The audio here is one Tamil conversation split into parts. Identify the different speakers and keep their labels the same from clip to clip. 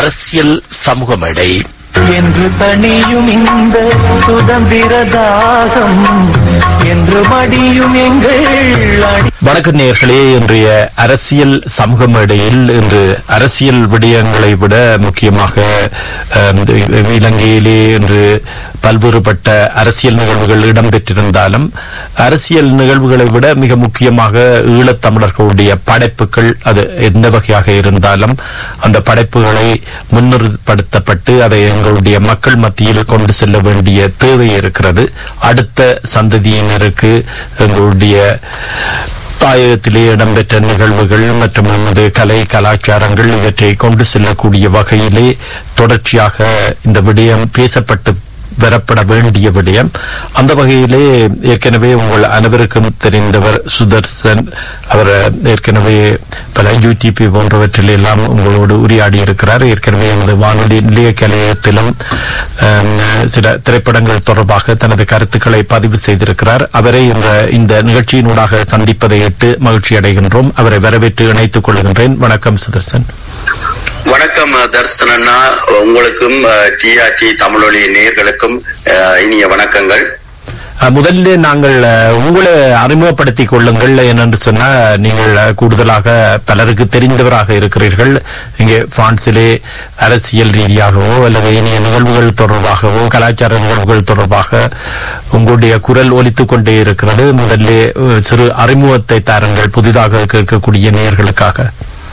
Speaker 1: அரசியல் சமூக மேடை
Speaker 2: என்று தனியும் இந்த சுதந்திர தாகம் என்று மடியும் எங்கள் அடி
Speaker 1: வணக்கம் நேயர்களே இன்றைய அரசியல் சமூக மேடையில் இன்று அரசியல் விடயங்களை விட முக்கியமாக அஹ், இலங்கையிலே இன்று பல்வேறுபட்ட அரசியல் நிகழ்வுகள் இடம்பெற்றிருந்தாலும் அரசியல் நிகழ்வுகளை விட மிக முக்கியமாக ஈழத்தமிழர்களுடைய படைப்புகள் அது எந்த வகையாக இருந்தாலும் அந்த படைப்புகளை முன்னிறுத்தப்பட்டு அதை எங்களுடைய மக்கள் மத்தியில் கொண்டு செல்ல வேண்டிய தேவை இருக்கிறது அடுத்த சந்ததியினருக்கு எங்களுடைய தாயகத்திலே இடம்பெற்ற நிகழ்வுகள் மற்றும் நமது கலை கலாச்சாரங்கள் இவற்றை கொண்டு செல்லக்கூடிய வகையிலே தொடர்ச்சியாக இந்த விடயம் பேசப்பட்டு வரப்பட வேண்டிய விடயம் அந்த வகையிலே ஏற்கனவே உங்கள் அனைவருக்கும் தெரிந்தவர் சுதர்சன் அவர் ஏற்கனவே பல யூடிபி போன்றவற்றில் எல்லாம் உங்களோடு உரையாடி இருக்கிறார் ஏற்கனவே எமது வானொலி நிலைய கலையத்திலும் ஆம், சில திரைப்படங்கள் தொடர்பாக தனது கருத்துக்களை பதிவு செய்திருக்கிறார் அவரை இந்த இந்த நிகழ்ச்சியினூடாக சந்திப்பதை இட்டு மகிழ்ச்சி அடைகின்றோம் அவரை வரவேற்று இணைத்துக் கொள்கின்றேன் வணக்கம் சுதர்சன்
Speaker 3: வணக்கம் அஹ், தர்சன் அண்ணா உங்களுக்கும் டிஆர்டி தமிழொலி நேயர்களுக்கும் அஹ், இனிய வணக்கங்கள்
Speaker 1: அஹ், முதல்ல நாங்கள் அஹ், உங்களை அறிமுகப்படுத்திக் கொள்ளுங்கள் ஏனென்று சொன்னால் நீங்கள் அஹ், கூடுதலாக பலருக்கு தெரிந்தவராக இருக்கிறீர்கள் இங்கே பிரான்சிலே அரசியல் ரீதியாகவோ அல்லது இனிய நிகழ்வுகள் தொடர்பாகவோ கலாச்சார நிகழ்வுகள் தொடர்பாக உங்களுடைய குரல் ஒலித்துக் கொண்டே இருக்கிறது முதல்ல அஹ், சிறு அறிமுகத்தை தாருங்கள் புதிதாக கேட்கக்கூடிய நேயர்களுக்காக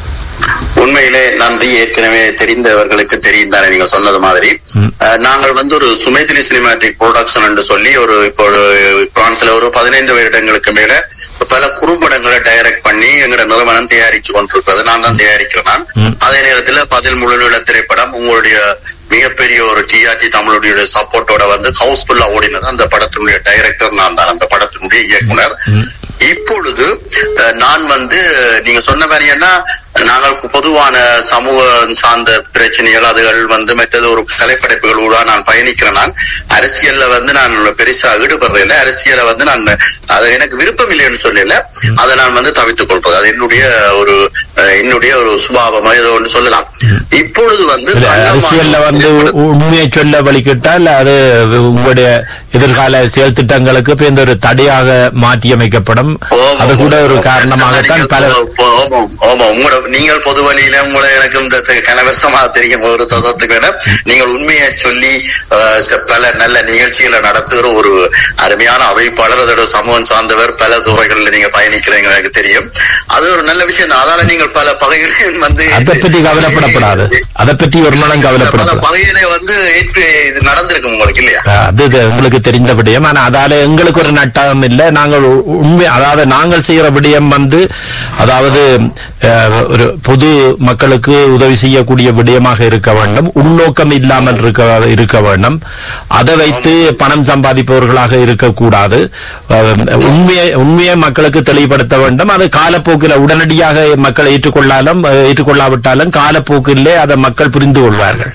Speaker 3: உண்மையிலே நன்றி ஏற்கனவே தெரிந்தவர்களுக்கு தெரியும் தானே நீங்க சொன்னது மாதிரி அஹ், நாங்கள் வந்து ஒரு சுமைதிலி சினிமாட்டிக் ப்ரொடக்ஷன் என்று சொல்லி ஒரு இப்போ ஒரு பிரான்ஸ்ல ஒரு பதினைந்து வருடங்களுக்கு மேல பல குறும்படங்களை டைரக்ட் பண்ணி எங்களோட நிறுவனம் தயாரிச்சு கொண்டிருக்கிறது நான் தான் தயாரிக்கிறேன் நான் அதே நேரத்துல பதில் முழுநீள திரைப்படம் உங்களுடைய மிகப்பெரிய ஒரு டிஆர்டி தமிழுடைய சப்போர்ட்டோட வந்து ஹவுஸ்ஃபுல்லா ஓடினது அந்த படத்தினுடைய டைரக்டர் நான் தான் அந்த படத்தினுடைய இயக்குனர் இப்பொழுது அஹ், நான் வந்து நீங்க சொன்ன மாதிரி என்ன நாங்கள் பொதுவான சமூகம் சார்ந்த பிரச்சனைகள் அதுகள் வந்து மற்றது ஒரு கலைப்படைப்புகளோட நான் பயணிக்கிறேன் நான் அரசியல்ல வந்து நான் பெருசா ஈடுபடுறேன் இல்ல அரசியலை வந்து நான் அது எனக்கு விருப்பம் இல்லைன்னு சொல்லல அதை நான் வந்து தவித்துக் கொள்றது அது என்னுடைய ஒரு அஹ், என்னுடைய ஒரு சுபாவம் ஏதோ ஒன்று சொல்லலாம் இப்பொழுது வந்து
Speaker 1: இல்ல, அரசியல்ல வந்து உ- உண்மையை சொல்ல வழிகிட்டால் அது உங்களுடைய எதிர்கால செயல் திட்டங்களுக்கு இப்ப இந்த ஒரு தடையாக மாற்றியமைக்கப்படும்
Speaker 3: ஆமா,
Speaker 1: அது கூட ஒரு
Speaker 3: ஆமா.
Speaker 1: காரணமாகத்தான் பல
Speaker 3: ஆமா, ஆமா, ஆமா. உங்களோட நீங்கள் பொது வழியில உங்களை எனக்கு இந்த த- கனவரசமா தெரியும் ஒரு தத்துவத்துக்கு விட நீங்கள் உண்மையை சொல்லி அஹ், ச- பல நல்ல நிகழ்ச்சிகளை நடத்துகிற ஒரு அருமையான அமைப்பாளர் அதோட சமூகம் சார்ந்தவர் பல துறைகளில் நீங்க பயணிக்கிறீங்க எனக்கு தெரியும் அது ஒரு நல்ல விஷயம் தான் அதால நீங்கள் பல பகைகளையும் வந்து
Speaker 1: அதை பற்றி கவலைப்படப்படாது அதை பற்றி ஒரு மனம்
Speaker 3: பல
Speaker 1: கவலைப்படப்படாது
Speaker 3: பகைகளை வந்து ஏற்று இது நடந்திருக்கு உங்களுக்கு இல்லையா
Speaker 1: அது இது உங்களுக்கு தெரிந்த விடயம் ஆனா அதால எங்களுக்கு ஒரு நட்டம் இல்லை நாங்கள் உ- உண்மை அதாவது நாங்கள் செய்யற விடயம் வந்து அதாவது அஹ், ஒரு பொது மக்களுக்கு உதவி செய்யக்கூடிய விடயமாக இருக்க வேண்டும் உள்நோக்கம் இல்லாமல் இருக்க இருக்க வேண்டும் அதை வைத்து பணம் சம்பாதிப்பவர்களாக இருக்கக்கூடாது அஹ், உண்மையை உண்மையை மக்களுக்கு தெளிவுபடுத்த வேண்டும் அது காலப்போக்கில் உடனடியாக மக்கள் ஏற்றுக்கொள்ளாலும் அஹ், ஏற்றுக்கொள்ளாவிட்டாலும் காலப்போக்கிலே அதை மக்கள் புரிந்து கொள்வார்கள்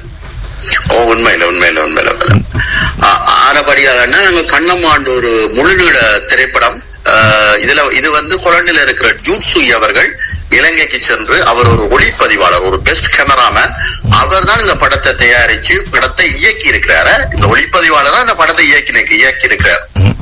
Speaker 3: ஓ உண்மையில உண்மையில உண்மையில உண்மையில. ஆ- ஆனபடியாக நாங்க கண்ணம்மாண்டு ஒரு முழுநீள திரைப்படம் ஆஹ், இதுல இது வந்து கொலண்டில இருக்கிற ஜூட்சுயி அவர்கள் இலங்கைக்கு சென்று அவர் ஒரு ஒளிப்பதிவாளர் ஒரு பெஸ்ட் கேமராமேன் அவர் தான் இந்த படத்தை தயாரிச்சு படத்தை இயக்கி இருக்கிறாரு இந்த ஒளிப்பதிவாளர் இந்த படத்தை இயக்கி இயக்கி இருக்கிறார்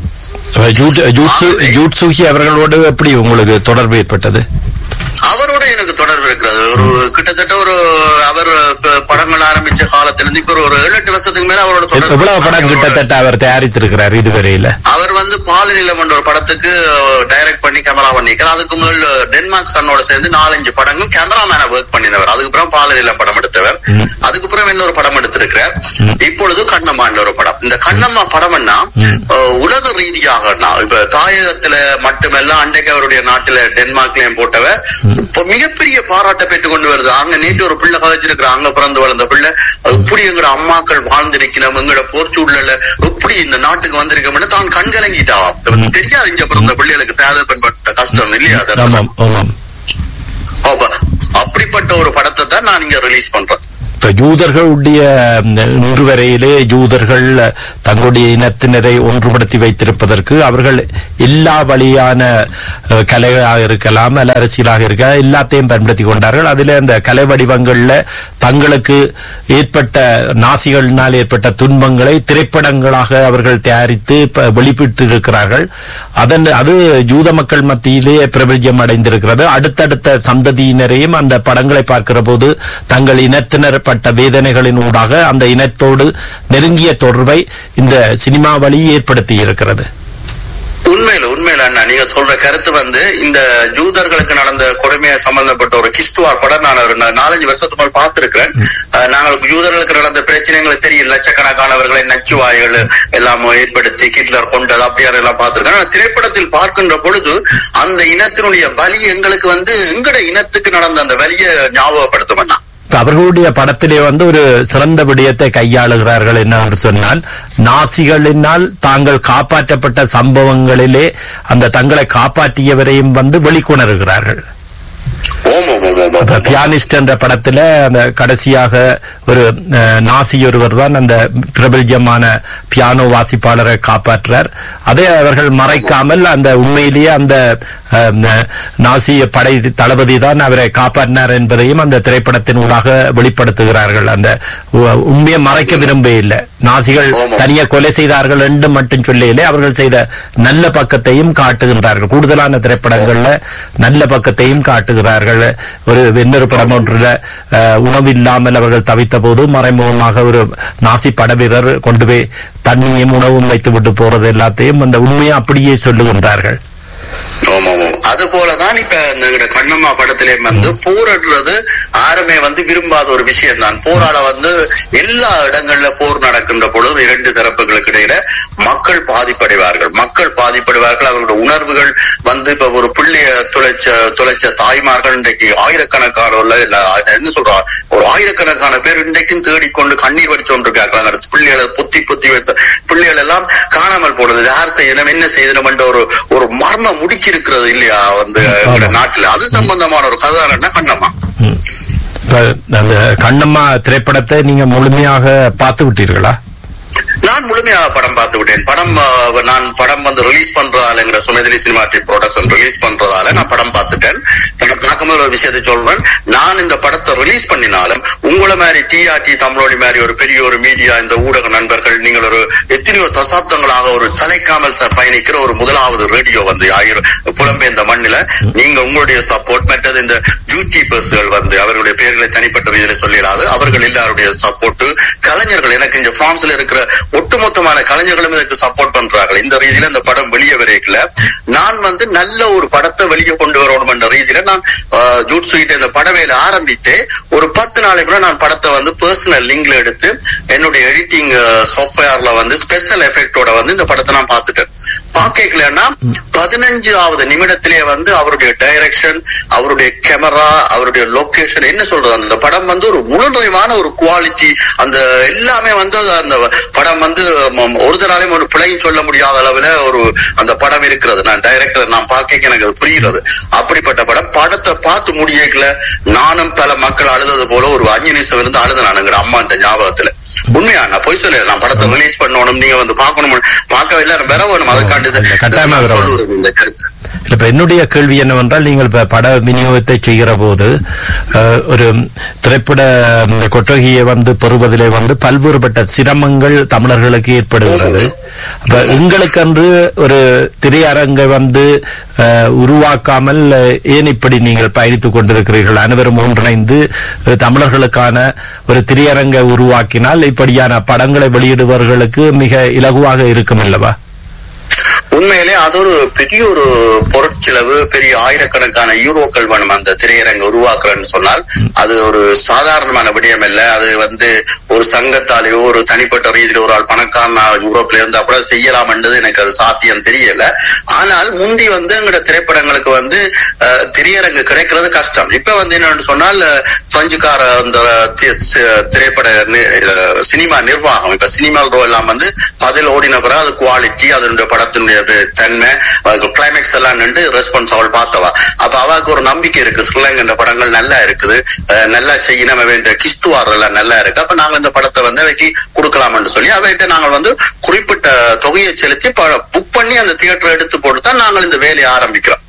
Speaker 1: ஜூட் ஜூட்சு ஜூட்சுகி அவர்களோடு எப்படி உங்களுக்கு தொடர்பு ஏற்பட்டது
Speaker 3: அவரோட எனக்கு தொடர்பு இருக்கிறது ஒரு கிட்டத்தட்ட ஒரு அவர் ப- படங்கள் ஆரம்பிச்ச காலத்துல இருந்து இப்ப ஒரு ஒரு ஏழு எட்டு வருஷத்துக்கு மேல அவரோட தொடர்பு
Speaker 1: எவ்வளவு படம்
Speaker 3: அவரோட-
Speaker 1: கிட்டத்தட்ட அவர் தயாரித்திருக்கிறார் இதுவரையில
Speaker 3: அவர் வந்து பாலநிலம் என்ற ஒரு படத்துக்கு டைரக்ட் பண்ணி கேமரா பண்ணிக்கிறார் அதுக்கு முதல் டென்மார்க் சன்னோட சேர்ந்து நாலஞ்சு படங்கள் கேமராமேன ஒர்க் பண்ணினவர் அதுக்கப்புறம் பாலநிலம் படம் எடுத்தவர் அதுக்கப்புறம் இன்னொரு படம் எடுத்திருக்கிறார் இப்பொழுது கண்ணம்மான்ற ஒரு படம் இந்த கண்ணம்மா படம்னா அஹ், உலக ரீதியாக இப்ப தாயகத்துல மட்டுமல்ல அன்றைக்கு அவருடைய நாட்டுல டென்மார்க்லயும் போட்டவர் இப்ப மிகப்பெரிய பாராட்டை பெற்றுக் கொண்டு வருது அங்க நேற்று ஒரு பிள்ளை கதைச்சிருக்கிற அங்க பிறந்து வளர்ந்த பிள்ளை எப்படி எங்கட அம்மாக்கள் வாழ்ந்திருக்கணும் எங்கட போர்ச்சூழல்ல எப்படி இந்த நாட்டுக்கு வந்திருக்கோம்னு தான் கண்கலங்கிட்டாவாம் தெரியாது இங்க பிறந்த பிள்ளைகளுக்கு தேவைப்பட்ட கஷ்டம் இல்லையா அது?
Speaker 1: ஆமாம் ஆமாம்
Speaker 3: அப்ப அப்படிப்பட்ட ஒரு படத்தை தான் நான் இங்க ரிலீஸ் பண்றேன்
Speaker 1: இப்ப யூதர்களுடைய ம், இன்று வரையிலே யூதர்கள் தங்களுடைய இனத்தினரை ஒன்றுபடுத்தி வைத்திருப்பதற்கு அவர்கள் எல்லா வழியான அஹ், கலையாக இருக்கலாம் அல்ல அரசியலாக இருக்கலாம் எல்லாத்தையும் பயன்படுத்தி கொண்டார்கள் அதில் அந்த கலை வடிவங்கள்ல தங்களுக்கு ஏற்பட்ட நாசிகளினால் ஏற்பட்ட துன்பங்களை திரைப்படங்களாக அவர்கள் தயாரித்து ப- வெளியிட்டு இருக்கிறார்கள் அதன் அது யூத மக்கள் மத்தியிலே பிரபல்யம் அடைந்திருக்கிறது அடுத்தடுத்த சந்ததியினரையும் அந்த படங்களை பார்க்கிற போது தங்கள் இனத்தினர் பட்ட வேதனைகளின் ஊடாக அந்த இனத்தோடு நெருங்கிய தொடர்பை இந்த சினிமா வழி ஏற்படுத்தி இருக்கிறது
Speaker 3: உண்மையில உண்மையில அண்ணா நீங்க சொல்ற கருத்து வந்து இந்த ஜூதர்களுக்கு நடந்த கொடுமையை சம்பந்தப்பட்ட ஒரு கிறிஸ்துவார் படம் நான் ஒரு நா- நாலஞ்சு வருஷத்துக்கு மேல் பார்த்திருக்கிறேன் அஹ், நாங்கள் யூதர்களுக்கு நடந்த பிரச்சனைகளை தெரியும் லட்சக்கணக்கானவர்களை நச்சுவாய்கள் எல்லாம் ஏற்படுத்தி ஹிட்லர் கொண்டது அப்படியான எல்லாம் பார்த்திருக்கேன் ஆனா திரைப்படத்தில் பார்க்கின்ற பொழுது அந்த இனத்தினுடைய வலி எங்களுக்கு வந்து எங்கட இனத்துக்கு நடந்த அந்த வலியை ஞாபகப்படுத்தும் அண்ணா
Speaker 1: இப்ப அவர்களுடைய படத்திலே வந்து ஒரு சிறந்த விடயத்தை கையாளுகிறார்கள் என்னவென்று சொன்னால் நாசிகளினால் தாங்கள் காப்பாற்றப்பட்ட சம்பவங்களிலே அந்த தங்களை காப்பாற்றியவரையும் வந்து வெளிக்கொணர்கிறார்கள்
Speaker 3: ஓம் ஓம் ஓம் ஓம்
Speaker 1: அப்ப
Speaker 3: ஓம்
Speaker 1: பியானிஸ்ட் என்ற படத்துல அந்த கடைசியாக ஒரு அஹ், நாசி ஒருவர் தான் அந்த பிரபல்யமான பியானோ வாசிப்பாளரை காப்பாற்றார் அதை அவர்கள் மறைக்காமல் அந்த உண்மையிலேயே அந்த அஹ், ந- நாசி படை தளபதி தான் அவரை காப்பாற்றினார் என்பதையும் அந்த திரைப்படத்தின் ஊடாக வெளிப்படுத்துகிறார்கள் அந்த உ- உண்மையை மறைக்க விரும்ப இல்லை நாசிகள்
Speaker 3: ஆமா.
Speaker 1: தனியா கொலை செய்தார்கள் என்று மட்டும் சொல்லையிலே அவர்கள் செய்த நல்ல பக்கத்தையும் காட்டுகின்றார்கள் கூடுதலான திரைப்படங்கள்ல நல்ல பக்கத்தையும் காட்டுகிறார்கள் ஒரு இன்னொரு படம் ஒன்றுல அஹ், உணவு இல்லாமல் அவர்கள் தவித்த போது மறைமுகமாக ஒரு நாசி பட வீரர் கொண்டு போய் தண்ணியும் உணவும் வைத்து விட்டு போறது எல்லாத்தையும் அந்த உண்மையை அப்படியே சொல்லுகின்றார்கள்
Speaker 3: ஆமா ஆமா அது போலதான் இப்ப இந்த எங்கட கண்ணம்மா படத்திலே வந்து போரிடுறது யாருமே வந்து விரும்பாத ஒரு விஷயம் தான் போரால வந்து எல்லா இடங்கள்ல போர் நடக்கின்ற பொழுது இரண்டு தரப்புகளுக்கு இடையில மக்கள் பாதிப்படைவார்கள் மக்கள் பாதிப்படைவார்கள் அவர்களுடைய உணர்வுகள் வந்து இப்ப ஒரு புள்ளிய துளைச்ச துளைச்ச தாய்மார்கள் இன்றைக்கு ஆயிரக்கணக்கான இல்ல என்ன சொல்றா ஒரு ஆயிரக்கணக்கான பேர் இன்றைக்கும் தேடிக்கொண்டு கண்ணீர் வடிச்சு கொண்டிருக்காங்க அடுத்து பிள்ளைகளை பொத்தி பொத்தி வைத்த பிள்ளைகள் எல்லாம் காணாமல் போனது யார் செய்யணும் என்ன செய்யணும் என்ற ஒரு ஒரு மர்மம் முடிச்சிருக்கிறது இல்லையா வந்து எங்கட நாட்டுல அது சம்பந்தமான ஒரு கதை என்ன கண்ணம்மா
Speaker 1: ம். இப்ப அந்த கண்ணம்மா திரைப்படத்தை நீங்க முழுமையாக பார்த்து விட்டீர்களா
Speaker 3: நான் முழுமையாக படம் பார்த்து விட்டேன் படம் அஹ், நான் படம் வந்து ரிலீஸ் பண்றதாலங்கிற சுமதிரி சினிமாட்டிக் ப்ரொடக்ஷன் ரிலீஸ் பண்றதால நான் படம் பார்த்துட்டேன் படம் பார்க்கும்போது ஒரு விஷயத்தை சொல்றேன் நான் இந்த படத்தை ரிலீஸ் பண்ணினாலும் உங்களை மாதிரி டிஆர்டி தமிழொலி மாதிரி ஒரு பெரிய ஒரு மீடியா இந்த ஊடக நண்பர்கள் நீங்கள் ஒரு எத்தனையோ தசாப்தங்களாக ஒரு தலைக்காமல் ச- பயணிக்கிற ஒரு முதலாவது ரேடியோ வந்து ஆயிரம் புலம்பெயர்ந்த மண்ணில நீங்க உங்களுடைய சப்போர்ட் மற்றது இந்த யூடியூபர்ஸ்கள் வந்து அவர்களுடைய பெயர்களை தனிப்பட்ட ரீதியில சொல்லிடாது அவர்கள் எல்லாருடைய சப்போர்ட் கலைஞர்கள் எனக்கு இங்க பிரான்ஸ்ல இருக்கிற ஒட்டுமொத்தமான கலைஞர்களும் இதுக்கு சப்போர்ட் பண்றார்கள் இந்த ரீதியில இந்த படம் வெளியே வரைக்கல நான் வந்து நல்ல ஒரு படத்தை வெளியே கொண்டு வரணும் என்ற ரீதியில நான் ஆஹ், ஜூட் ஸ்வீட் இந்த படவேல ஆரம்பித்து ஒரு பத்து நாளைக்குள்ள நான் படத்தை வந்து பர்சனல் லிங்க்ல எடுத்து என்னுடைய எடிட்டிங் சாஃப்ட்வேர்ல வந்து ஸ்பெஷல் எஃபெக்டோட வந்து இந்த படத்தை நான் பார்த்துட்டேன் பாக்கலன்னா பதினஞ்சாவது நிமிடத்திலே வந்து அவருடைய டைரக்ஷன் அவருடைய கேமரா அவருடைய லொகேஷன் என்ன சொல்றது அந்த படம் வந்து ஒரு முழுநிறைவான ஒரு குவாலிட்டி அந்த எல்லாமே வந்து அந்த படம் வந்து ம- ஒரு தராலையும் ஒரு பிழையும் சொல்ல முடியாத அளவுல ஒரு அந்த படம் இருக்கிறது நான் டைரக்டர் நான் பார்க்க எனக்கு அது புரிகிறது அப்படிப்பட்ட படம் படத்தை பார்த்து முடியக்கல நானும் பல மக்கள் அழுதது போல ஒரு அஞ்சு நிமிஷம் இருந்து அழுது நான் எங்க அம்மா அந்த ஞாபகத்துல உண்மையா நான் போய் சொல்ல நான் படத்தை ரிலீஸ் பண்ணணும் நீங்க வந்து பார்க்கணும் பார்க்கவே இல்லை வேற வேணும் அதை காட்டுது
Speaker 1: கட்டாயமா வர வேணும்.
Speaker 3: சொல்லுறது இந்த கருத்து
Speaker 1: இப்ப என்னுடைய கேள்வி என்னவென்றால் நீங்கள் இப்ப பட விநியோகத்தை செய்கிற போது அஹ், ஒரு திரைப்பட இந்த கொட்டகையை வந்து பெறுவதிலே வந்து பல்வேறுபட்ட சிரமங்கள் தமிழர்களுக்கு ஏற்படுகிறது அப்ப எங்களுக்கென்று ஒரு திரையரங்கை வந்து அஹ், உருவாக்காமல் அஹ், ஏன் இப்படி நீங்கள் பயணித்துக் கொண்டிருக்கிறீர்கள் அனைவரும் ஒன்றிணைந்து அஹ், தமிழர்களுக்கான ஒரு திரையரங்கை உருவாக்கினால் இப்படியான படங்களை வெளியிடுபவர்களுக்கு மிக இலகுவாக இருக்கும் அல்லவா
Speaker 3: உண்மையிலே அது ஒரு பெரிய ஒரு பொருட்செலவு பெரிய ஆயிரக்கணக்கான யூரோக்கள் வேணும் அந்த திரையரங்க உருவாக்குறேன்னு சொன்னால் அது ஒரு சாதாரணமான விடயம் இல்ல அது வந்து ஒரு சங்கத்தாலேயோ ஒரு தனிப்பட்ட ரீதியில ஒரு ஆள் பணக்காரனா யூரோப்ல இருந்தா கூட செய்யலாம்ன்றது எனக்கு அது சாத்தியம் தெரியல ஆனால் முந்தி வந்து எங்கட திரைப்படங்களுக்கு வந்து அஹ், திரையரங்கு கிடைக்கிறது கஷ்டம் இப்ப வந்து என்னன்னு சொன்னால் அஹ், பிரெஞ்சுக்கார அந்த தி- சி- திரைப்பட நி- அஹ், சினிமா நிர்வாகம் இப்ப சினிமா எல்லாம் வந்து பதில் ஓடின பிறகு அது குவாலிட்டி அதனுடைய படத்தினுடைய வே- தன்மை கிளைமேக்ஸ் எல்லாம் நின்று ரெஸ்பான்ஸ் அவள் பார்த்தவா அப்ப அவளுக்கு ஒரு நம்பிக்கை இருக்கு ஸ்ரீலங்கா படங்கள் நல்லா இருக்குது அஹ், நல்லா செய்ய நம்ம வேண்டிய கிஸ்துவார் எல்லாம் நல்லா இருக்கு அப்ப நாங்க இந்த படத்தை வந்து அவைக்கு கொடுக்கலாம்னு சொல்லி அவைகிட்ட நாங்கள் வந்து குறிப்பிட்ட தொகையை செலுத்தி புக் பண்ணி அந்த தியேட்டர் எடுத்து போட்டு தான் நாங்கள் இந்த வேலையை ஆரம்பிக்கிறோம்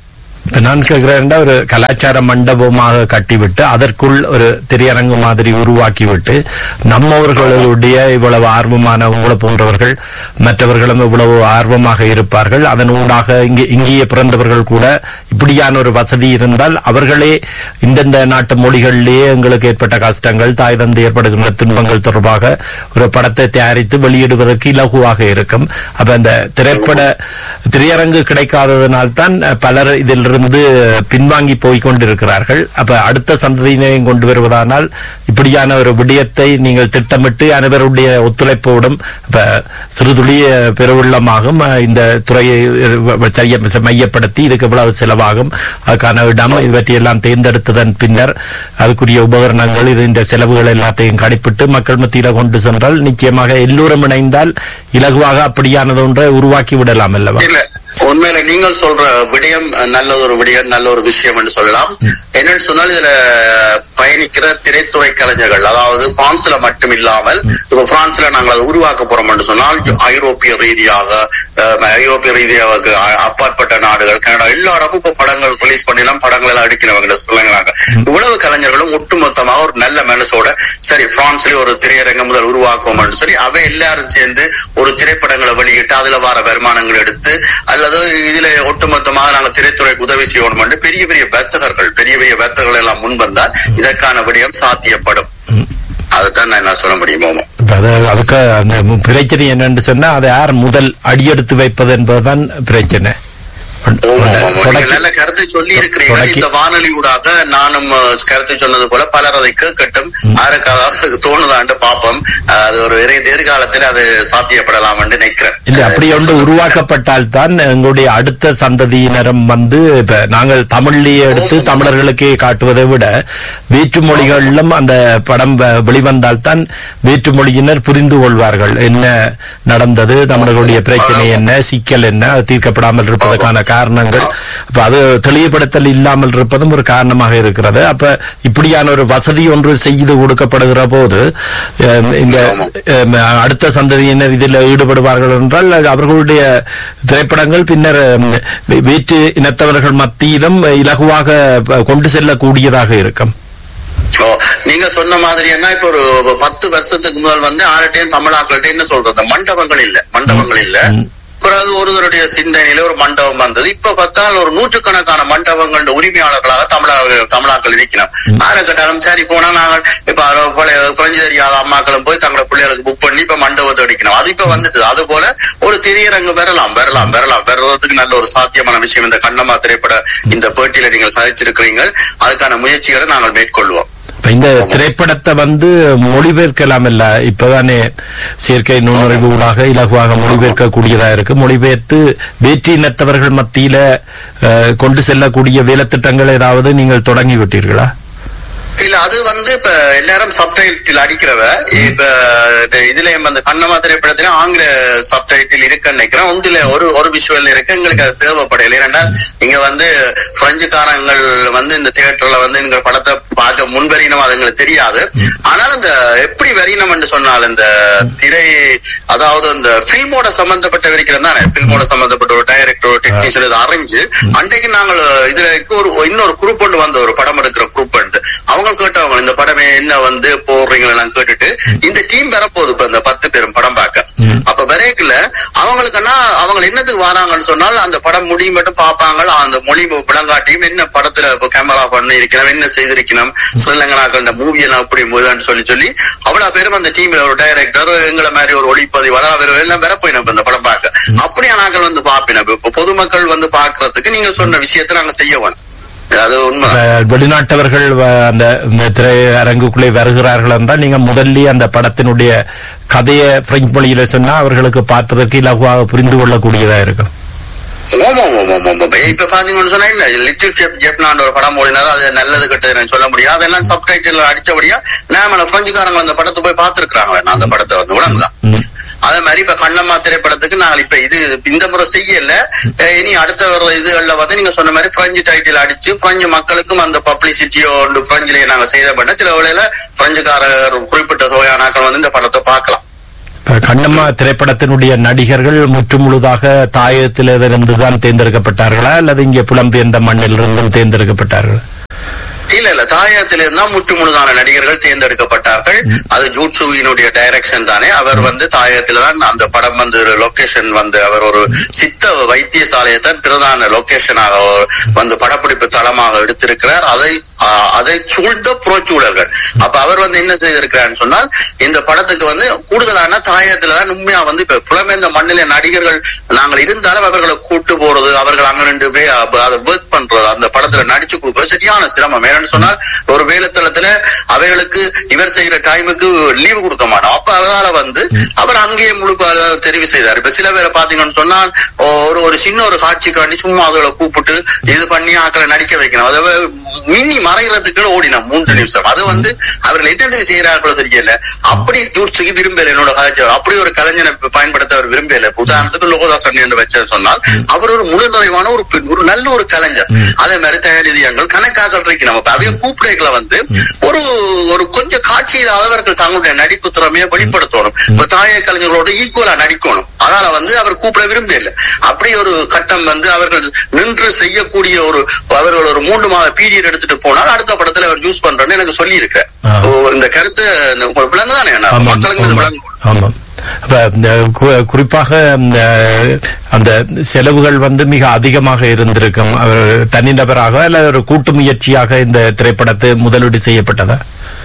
Speaker 1: இப்ப நான் கேட்கிறேன் ஒரு கலாச்சார மண்டபமாக கட்டிவிட்டு அதற்குள் ஒரு திரையரங்கு மாதிரி உருவாக்கிவிட்டு நம்மவர்களுடைய இவ்வளவு ஆர்வமான உங்களை போன்றவர்கள் மற்றவர்களும் இவ்வளவு ஆர்வமாக இருப்பார்கள் அதன் ஊடாக இங்கே இங்கேயே பிறந்தவர்கள் கூட இப்படியான ஒரு வசதி இருந்தால் அவர்களே இந்தந்த நாட்டு மொழிகளிலேயே எங்களுக்கு ஏற்பட்ட கஷ்டங்கள் தாய் தந்தை ஏற்படுகின்ற துன்பங்கள் தொடர்பாக ஒரு படத்தை தயாரித்து வெளியிடுவதற்கு இலகுவாக இருக்கும் அப்ப அந்த திரைப்பட திரையரங்கு கிடைக்காததனால்தான் பலர் இதிலிருந்து பின்வாங்கி போய் கொண்டிருக்கிறார்கள் அப்ப அடுத்த சந்ததியினையும் கொண்டு வருவதானால் இப்படியான ஒரு விடயத்தை நீங்கள் திட்டமிட்டு அனைவருடைய ஒத்துழைப்போடும் இப்ப சிறுதுளிய பெருவெள்ளமாகும் அஹ், இந்த துறையை அஹ், செய்ய- மையப்படுத்தி இதுக்கு எவ்வளவு செலவாகும் அதுக்கான இடம் இவற்றையெல்லாம் தேர்ந்தெடுத்ததன் பின்னர் அதுக்குரிய உபகரணங்கள் இது இந்த செலவுகள் எல்லாத்தையும் கணிப்பிட்டு மக்கள் மத்தியில கொண்டு சென்றால் நிச்சயமாக எல்லோரும் இணைந்தால் இலகுவாக அப்படியானது ஒன்றை உருவாக்கி விடலாம் அல்லவா
Speaker 3: இல்ல உண்மையில நீங்கள் சொல்ற விடயம் அஹ், நல்ல ஒரு விடயம் நல்ல ஒரு விஷயம் என்று சொல்லலாம் என்னன்னு சொன்னால் இதுல பயணிக்கிற திரைத்துறை கலைஞர்கள் அதாவது பிரான்ஸ்ல மட்டும் இல்லாமல் இப்ப பிரான்ஸ்ல நாங்கள் அதை உருவாக்க போறோம் என்று சொன்னால் ஐரோப்பிய ரீதியாக அஹ், ஐரோப்பிய ரீதியாக அ- அப்பாற்பட்ட நாடுகள் கனடா எல்லா இடமும் இப்ப படங்கள் ரிலீஸ் பண்ணிலாம் படங்கள் எல்லாம் அடிக்கிறவங்க சொல்லுங்கிறாங்க இவ்வளவு கலைஞர்களும் ஒட்டுமொத்தமாக ஒரு நல்ல மனசோட சரி பிரான்ஸ்ல ஒரு திரையரங்கம் முதல் உருவாக்குவோம் சொல்லி அவை எல்லாரும் சேர்ந்து ஒரு திரைப்படங்களை வெளியிட்டு அதுல வர வருமானங்கள் எடுத்து அல்லது இதுல ஒட்டுமொத்தமாக நாங்க திரைத்துறைக்கு உதவி செய்யணும் என்று பெரிய பெரிய வர்த்தகர்கள் பெரிய பெரிய வர்த்தகர்கள் எல்லாம் முன் வந்தால் இதற்கான விடயம் சாத்தியப்படும் அதைத்தான் நான் என்ன சொல்ல முடியுமோ
Speaker 1: இப்ப அது அதுக்கு அந்த மு- பிரச்சனை என்னன்னு சொன்னா அதை யார் முதல் அடியெடுத்து வைப்பது என்பதுதான் பிரச்சனை
Speaker 3: நீங்க
Speaker 1: தொடக்கி-
Speaker 3: நல்ல கருத்தை சொல்லி இருக்கிறீர்கள்
Speaker 1: தொடக்கி-
Speaker 3: இந்த வானொலி ஊடாக நானும் அஹ், கருத்து சொன்னது போல பலர் அதை கேட்கட்டும் யாருக்காவது தோணுதான்ட்டு பார்ப்போம் அஹ், அது ஒரு இறை- எதிர்காலத்தில் அது சாத்தியப்படலாம் என்று நினைக்கிறேன்
Speaker 1: இல்ல அப்படி ஒன்று உருவாக்கப்பட்டால் தான் எங்களுடைய அடுத்த சந்ததியினரும் வந்து இப்ப நாங்கள் தமிழ்லயே எடுத்து தமிழர்களுக்கே காட்டுவதை விட வேற்று மொழிகளிலும் அந்த படம் வ- வெளிவந்தால் தான் வேற்று மொழியினர் புரிந்து கொள்வார்கள் என்ன நடந்தது தமிழர்களுடைய பிரச்சனை என்ன சிக்கல் என்ன அது தீர்க்கப்படாமல் இருப்பதற்கான காரணங்கள் அப்ப அது தெளிவுபடுத்தல் இல்லாமல் இருப்பதும் ஒரு காரணமாக இருக்கிறது அப்ப இப்படியான ஒரு வசதி ஒன்று செய்து கொடுக்கப்படுகிற போது அஹ், இந்த அஹ், அடுத்த சந்ததியினர் இதில் ஈடுபடுவார்கள் என்றால் அது அவர்களுடைய திரைப்படங்கள் பின்னர் அஹ், வே- வேற்று இனத்தவர்கள் மத்தியிலும் இலகுவாக அஹ், கொண்டு செல்லக்கூடியதாக இருக்கும்
Speaker 3: ஓ, நீங்க சொன்ன மாதிரி என்ன இப்ப ஒரு பத்து வருஷத்துக்கு முதல் வந்து ஆர்டையும் தமிழாக்கள்கிட்ட என்ன சொல்றது மண்டபங்கள் இல்ல மண்டபங்கள் இல்ல பிறகு ஒருவருடைய சிந்தனையில ஒரு மண்டபம் வந்தது இப்ப பார்த்தால் ஒரு நூற்றுக்கணக்கான மண்டபங்களோட உரிமையாளர்களாக தமிழர்கள் தமிழாக்கள் இருக்கணும் யாரை கேட்டாலும் சரி போனா நாங்கள் இப்ப யாரோ பழைய பிரெஞ்சு தெரியாத அம்மாக்களும் போய் தங்களோட பிள்ளைகளுக்கு புக் பண்ணி இப்ப மண்டபத்தை அடிக்கணும் அது இப்ப வந்துட்டு அது போல ஒரு திரையரங்கு வரலாம் வரலாம் வரலாம் வர்றதுக்கு நல்ல ஒரு சாத்தியமான விஷயம் இந்த கண்ணம்மா திரைப்பட இந்த பேட்டியில நீங்கள் கதைச்சிருக்கிறீங்க அதுக்கான முயற்சிகளை நாங்கள் மேற்கொள்வோம்
Speaker 1: இப்ப இந்த திரைப்படத்தை வந்து மொழிபெயர்க்கலாம் இல்ல இப்பதானே செயற்கை நுண்ணறிவு ஊடாக இலகுவாக மொழிபெயர்க்கக்கூடியதா இருக்கு மொழிபெயர்த்து வேற்று இனத்தவர்கள் மத்தியில அஹ், கொண்டு செல்லக்கூடிய வேலைத்திட்டங்கள் ஏதாவது நீங்கள் தொடங்கி விட்டீர்களா
Speaker 3: இல்ல அது வந்து இப்ப எல்லாரும் சப்டைட்டில் அடிக்கிறவ இப்ப இந்த இதுல வந்து கண்ணமா திரைப்படத்துல ஆங்கில சப்டைட்டில் இருக்குன்னு நினைக்கிறேன் ஒன்றுல ஒரு ஒரு விஷுவல் இருக்கு எங்களுக்கு அது தேவைப்படையில ஏனென்றால் இங்க வந்து பிரெஞ்சுக்காரங்கள் வந்து இந்த தியேட்டர்ல வந்து எங்க படத்தை பார்க்க முன்வரியணும் அது எங்களுக்கு தெரியாது ஆனால் இந்த எப்படி வரியணும் என்று சொன்னால் இந்த திரை அதாவது இந்த பில்மோட சம்பந்தப்பட்ட வரைக்கும் தானே பில்மோட சம்பந்தப்பட்ட ஒரு டைரக்டர் டெக்னீஷியன் இதை அறிஞ்சு அன்றைக்கு நாங்கள் இதுல ஒரு இன்னொரு குரூப் ஒன்று வந்து ஒரு படம் எடுக்கிற குரூப் வந்து அவங்க கேட்டவங்க இந்த படமே என்ன வந்து போடுறீங்க எல்லாம் கேட்டுட்டு இந்த டீம் வரப்போகுது இப்ப இந்த பத்து பேரும் படம் பார்க்க அப்ப விரைக்குல அவங்களுக்குன்னா அவங்க என்னத்துக்கு வராங்கன்னு சொன்னால் அந்த படம் முடியும் மட்டும் பார்ப்பாங்க அந்த மொழி விளங்காட்டியும் என்ன படத்துல இப்ப கேமரா பண்ணி இருக்கணும் என்ன செய்திருக்கணும் ஸ்ரீலங்கனாக்கள் இந்த மூவி எல்லாம் அப்படி முதன்னு சொல்லி சொல்லி அவ்வளவு பேரும் அந்த டீம்ல ஒரு டைரக்டர் எங்களை மாதிரி ஒரு ஒளிப்பதிவாளர் அவர் எல்லாம் வர போயினோம் இந்த படம் பார்க்க அப்படியா நாங்கள் வந்து பார்ப்பினோம் இப்ப பொதுமக்கள் வந்து பாக்குறதுக்கு நீங்க சொன்ன விஷயத்தை நாங்க செய்ய வேணும் அது உண்மை
Speaker 1: அஹ், வெளிநாட்டவர்கள் வ- அந்த இந்த திரையரங்குக்குள்ளே வருகிறார்கள் என்றால் நீங்க முதல்லயே அந்த படத்தினுடைய கதையை பிரெஞ்சு மொழியில சொன்னா அவர்களுக்கு பார்ப்பதற்கு இலகுவாக புரிந்து கொள்ளக்கூடியதா இருக்கும்
Speaker 3: ஆமா, ஆமா, ஆமா, ஆமா, ஆமா. இப்ப பாத்தீங்கன்னு சொன்னா இல்ல லிட்டில் ஷெப் ஜெஃப்னான்ற ஒரு படம் ஓடினாலும் அது நல்லது கெட்டது நான் சொல்ல முடியாது அதெல்லாம் சப்டைட்டில் அடிச்சபடியா நாம பிரெஞ்சுக்காரங்க அந்த படத்தை போய் பாத்துருக்காங்களே நான் அந்த படத்தை வந்து உடம்புதான்
Speaker 1: ம்.
Speaker 3: அதே மாதிரி இப்ப கண்ணம்மா திரைப்படத்துக்கு நாங்கள் இப்ப இது இந்த முறை செய்யல அஹ் இனி அடுத்த ஒரு இதுகள்ல வந்து நீங்க சொன்ன மாதிரி பிரெஞ்சு டைட்டில் அடிச்சு பிரெஞ்சு மக்களுக்கும் அந்த பப்ளிசிட்டியோ பிரெஞ்சிலேயே நாங்க செய்த பண்ண சில வேளையில பிரெஞ்சுக்காரர் குறிப்பிட்ட தொகையானாக்கள் வந்து இந்த படத்தை பார்க்கலாம்
Speaker 1: இப்ப கண்ணம்மா திரைப்படத்தினுடைய நடிகர்கள் முற்றுமுழுதாக தாயகத்திலிருந்து தான் தேர்ந்தெடுக்கப்பட்டார்களா அல்லது இங்கே புலம்பெயர்ந்த மண்ணிலிருந்தும் தேர்ந்தெடுக்கப்பட்டார்களா
Speaker 3: இல்ல இல்ல தாயகத்திலிருந்து தான் முற்று முழுதான நடிகர்கள் தேர்ந்தெடுக்கப்பட்டார்கள் அது ஜூட்சுவினுடைய டைரக்ஷன் தானே அவர் வந்து தாயகத்துல தான் அந்த படம் வந்து லொகேஷன் வந்து அவர் ஒரு சித்த வைத்தியசாலையை தான் பிரதான லொகேஷனாக வந்து படப்பிடிப்பு தளமாக எடுத்திருக்கிறார் அதை ஆஹ், அதை சூழ்ந்த புறச்சூழல்கள் அப்ப அவர் வந்து என்ன செய்திருக்கிறார்னு சொன்னால் இந்த படத்துக்கு வந்து கூடுதலான தாயகத்துல தான் உண்மையா வந்து இப்ப புலமேந்த மண்ணில நடிகர்கள் நாங்கள் இருந்தாலும் அவர்களை கூட்டு போறது அவர்கள் அங்க ரெண்டு போய் அப்ப அதை ஒர்க் பண்றது அந்த படத்துல நடிச்சு கொடுக்கறது சரியான சிரமம் ஏன்னு சொன்னால் ஒரு வேலைத்தளத்துல அவைகளுக்கு இவர் செய்யற டைமுக்கு லீவு கொடுக்க மாட்டோம் அப்ப அதனால வந்து அவர் அங்கேயே முழு ப- தெரிவு செய்தார் இப்ப சில பேரை பாத்தீங்கன்னு சொன்னால் ஒரு ஒரு சின்ன ஒரு காட்சிக்காண்டி சும்மா அதுகளை கூப்பிட்டு இது பண்ணி ஆக்களை நடிக்க வைக்கணும் அதை மின்னி மறைகிறதுக்கு ஓடினா மூன்று நிமிஷம் அது வந்து அவர்கள் என்னதுக்கு செய்யறார்களோ தெரியல அப்படி ஜூட்ஸுக்கு விரும்பல என்னோட கலாச்சாரம் அப்படி ஒரு கலைஞனை பயன்படுத்த அவர் விரும்பல இப்ப உதாரணத்துக்கு லோகதாசன் என்று வச்ச சொன்னால் அவர் ஒரு முழு நிறைவான ஒரு பெண், ஒரு நல்ல ஒரு கலைஞர் அதே மாதிரி தயாரிதியங்கள் கணக்காக இருக்கு நம்ம அவைய கூப்பிடைகளை வந்து ஒரு ஒரு கொஞ்சம் காட்சியில் அவர்கள் தங்களுடைய நடிப்பு திறமையை வெளிப்படுத்தணும் இப்ப தாய கலைஞர்களோட ஈக்குவலா நடிக்கணும் அதனால வந்து அவர் கூப்பிட விரும்பல அப்படி ஒரு கட்டம் வந்து அவர்கள் நின்று செய்யக்கூடிய ஒரு அவர்கள் ஒரு மூன்று மாத பீரியட் எடுத்துட்டு போனால் அடுத்த படத்துல அவர் யூஸ் பண்றேன்னு எனக்கு சொல்லி இருக்கிறேன்
Speaker 1: ஆ.
Speaker 3: இந்த கருத்து இந்த உங்களுக்கு விளங்குதானே அண்ணா?
Speaker 1: ஆமாம்
Speaker 3: மக்களுக்கு இது
Speaker 1: ஆமாம்.
Speaker 3: விளங்கும்
Speaker 1: ஆமாம் அப்ப இந்த கு- குறிப்பாக இந்த அந்த செலவுகள் வந்து மிக அதிகமாக இருந்திருக்கும் அவர் தனிநபராக அல்ல ஒரு கூட்டு முயற்சியாக இந்த திரைப்படத்தை முதலீடு செய்யப்பட்டதா